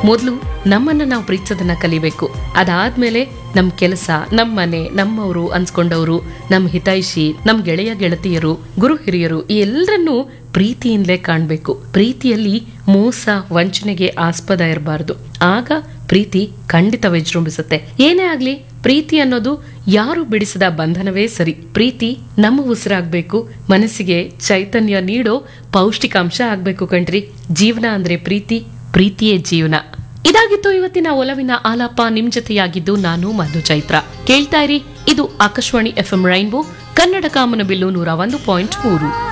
ಮೊದಲು ನಮ್ಮನ್ನ ನಾವು ಪ್ರೀತಿಸೋದನ್ನ ಕಲಿಬೇಕು ಅದಾದ್ಮೇಲೆ ನಮ್ ಕೆಲಸ ನಮ್ ಮನೆ ನಮ್ಮವರು ಅನ್ಸ್ಕೊಂಡವರು ನಮ್ ಹಿತೈಷಿ ನಮ್ ಗೆಳೆಯ ಗೆಳತಿಯರು ಗುರು ಹಿರಿಯರು ಈ ಎಲ್ಲರನ್ನೂ ಪ್ರೀತಿಯಿಂದಲೇ ಕಾಣ್ಬೇಕು ಪ್ರೀತಿಯಲ್ಲಿ ಮೋಸ ವಂಚನೆಗೆ ಆಸ್ಪದ ಇರಬಾರ್ದು ಆಗ ಪ್ರೀತಿ ಖಂಡಿತ ವಿಜೃಂಭಿಸುತ್ತೆ ಏನೇ ಆಗ್ಲಿ ಪ್ರೀತಿ ಅನ್ನೋದು ಯಾರು ಬಿಡಿಸಿದ ಬಂಧನವೇ ಸರಿ ಪ್ರೀತಿ ನಮ್ಮ ಉಸಿರಾಗ್ಬೇಕು ಮನಸ್ಸಿಗೆ ಚೈತನ್ಯ ನೀಡೋ ಪೌಷ್ಟಿಕಾಂಶ ಆಗ್ಬೇಕು ಕಣ್ರಿ ಜೀವನ ಅಂದ್ರೆ ಪ್ರೀತಿ ಪ್ರೀತಿಯೇ ಜೀವನ ಇದಾಗಿತ್ತು ಇವತ್ತಿನ ಒಲವಿನ ಆಲಾಪ ನಿಮ್ ಜೊತೆಯಾಗಿದ್ದು ನಾನು ಮಧು ಚೈತ್ರ ಕೇಳ್ತಾ ಇರಿ ಇದು ಆಕಾಶವಾಣಿ ಎಫ್ಎಂ ರೈನ್ಬೋ ಕನ್ನಡ ಕಾಮನಬಿಲ್ಲು ನೂರ ಒಂದು ಪಾಯಿಂಟ್ ಮೂರು